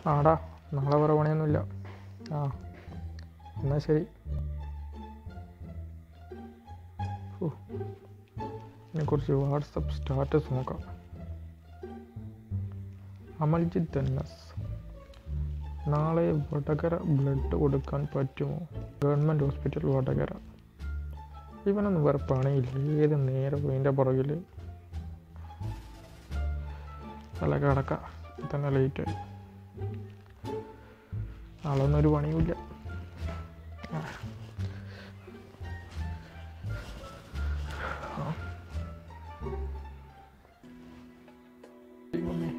ആടാ നാളെ വേറെ പണിയൊന്നുമില്ല ആ എന്നാൽ ശരി ഓ ഇനി കുറച്ച് വാട്സപ്പ് സ്റ്റാറ്റസ് നോക്കാം അമൽജിത്ത് എൻ എസ് നാളെ വടകര ബ്ലഡ് കൊടുക്കാൻ പറ്റുമോ ഗവൺമെൻറ് ഹോസ്പിറ്റൽ വടകര ഇവനൊന്നും വേറെ പണിയില്ല ഏത് നേരം ഇതിൻ്റെ പുറകിൽ അല്ല കിടക്ക തന്നെ ലേറ്റായി നാളൊന്നും ഒരു പണിയുമില്ല ആ. ആ. ദൈവമേ.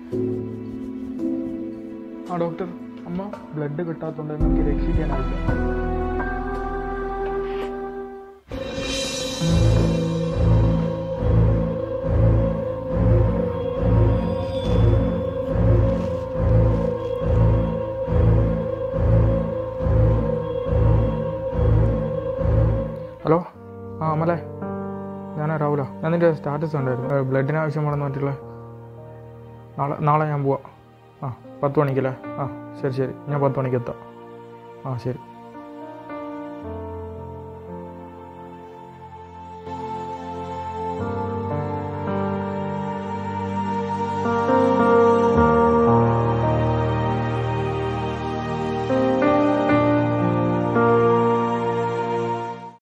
ആ ഡോക്ടർ അമ്മ ബ്ലഡ് കിട്ടാത്തതുകൊണ്ട് നമുക്ക് രക്ഷിക്കാനാവില്ല ഹലോ ആ അമലേ ഞാനാ രാഹുല ഞാൻ നിൻ്റെ സ്റ്റാറ്റസ് ഉണ്ടായിരുന്നു ബ്ലഡിന് ആവശ്യമാണെന്ന് പറഞ്ഞിട്ടുള്ള നാളെ നാളെ ഞാൻ പോവാം ആ പത്ത് മണിക്കല്ലേ ആ ശരി ശരി ഞാൻ പത്ത് മണിക്ക് എത്താം ആ ശരി